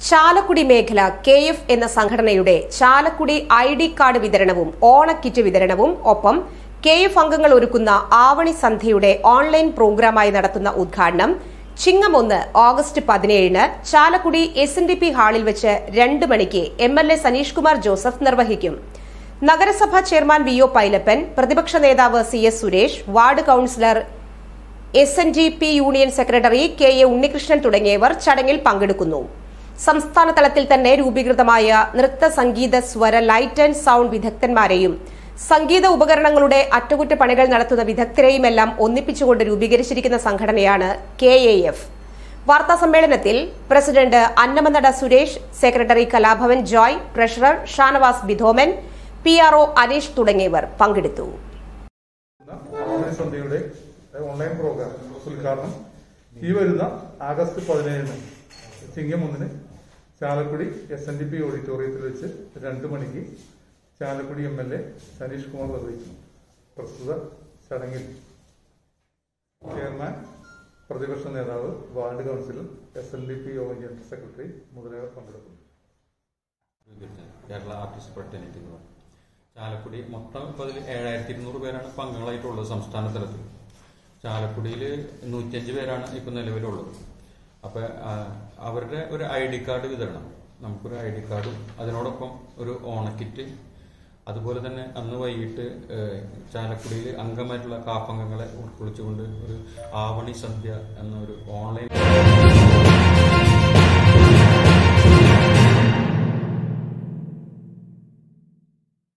ചാലക്കുടി മേഖല K F എന്ന സംഘടനയുടെ ചാലക്കുടി ഐ ഡി കാർഡ് വിതരണവും ഓണക്കിറ്റ് വിതരണവും ഒപ്പം കെ എഫ് അംഗങ്ങൾ ഒരുക്കുന്ന ആവണി സന്ധ്യയുടെ ഓൺലൈൻ പ്രോഗ്രാമായി നടത്തുന്ന ഉദ്ഘാടനം ചിങ്ങം ഒന്ന് ഓഗസ്റ്റ് പതിനേഴിന് Chalakudy S N D P ഹാളിൽ വെച്ച് രണ്ട് മണിക്ക് M L A Saneesh Kumar Joseph നിർവഹിക്കും നഗരസഭാ ചെയർമാൻ വി ഒ പൈലപ്പൻ പ്രതിപക്ഷ നേതാവ് C S Suresh ward councillor S N D P union secretary K A Unnikrishnan തുടങ്ങിയവർ ചടങ്ങിൽ പങ്കെടുക്കുന്നു സംസ്ഥാന തലത്തിൽ തന്നെ രൂപീകൃതമായ നൃത്ത സംഗീത സ്വര ലൈറ്റ് ആൻഡ് സൌണ്ട് വിദഗ്ധന്മാരെയും സംഗീത ഉപകരണങ്ങളുടെ അറ്റകുറ്റപ്പണികൾ നടത്തുന്ന വിദഗ്ധരെയുമെല്ലാം ഒന്നിപ്പിച്ചുകൊണ്ട് രൂപീകരിച്ചിരിക്കുന്ന സംഘടനയാണ് കെ എ എഫ് വാർത്താ സമ്മേളനത്തിൽ president Annamanada Suresh secretary Kalabhavan Joy treasurer Shanavas ബിധോമൻ പി ആർ ഒ അനീഷ് തുടങ്ങിയവർ പങ്കെടുത്തു ആവണി സന്ധ്യയുടെ ഓൺലൈൻ പ്രോഗ്രാം ഉദ്ഘാടനം ഈ വരുന്ന ആഗസ്റ്റ് പതിനേഴിന് ചിങ്ങം ഒന്നിന് Chalakudy S N D P ഓഡിറ്റോറിയത്തിൽ വെച്ച് രണ്ട് മണിക്ക് Chalakudy M L A Saneesh Kumar നിർവഹിക്കും പ്രസ്തുത ചടങ്ങിൽ ചെയർമാൻ പ്രതിപക്ഷ നേതാവ് ward councillor S N D P Yogam general secretary മുതലായവർ പങ്കെടുക്കുന്നു കേരള ആർട്ടിസ്റ്റ് ഫ്രട്ടേണിറ്റി എന്ന് പറയും ചാലക്കുടി മൊത്തം ഇപ്പോൾ അതിൽ ഏഴായിരത്തി ഇരുന്നൂറ് പേരാണ് ഇപ്പം അംഗങ്ങളായിട്ടുള്ളത് സംസ്ഥാന തലത്തിൽ ചാലക്കുടിയിൽ നൂറ്റഞ്ച് പേരാണ് ഇപ്പം നിലവിലുള്ളത് അപ്പോൾ അവരുടെ ഒരു ഐ ഡി കാർഡ് വിതരണം നമുക്കൊരു ഐ ഡി കാർഡും അതിനോടൊപ്പം ഒരു ഓണക്കിറ്റ് അതുപോലെ തന്നെ അന്ന് വൈകിട്ട് ഏഹ്, ചാലക്കുടിയിൽ അംഗമായിട്ടുള്ള കാപ്പംഗങ്ങളെ ഉൾക്കൊള്ളിച്ചുകൊണ്ട് ഒരു ആവണി സന്ധ്യ എന്ന ഒരു ഓൺലൈൻ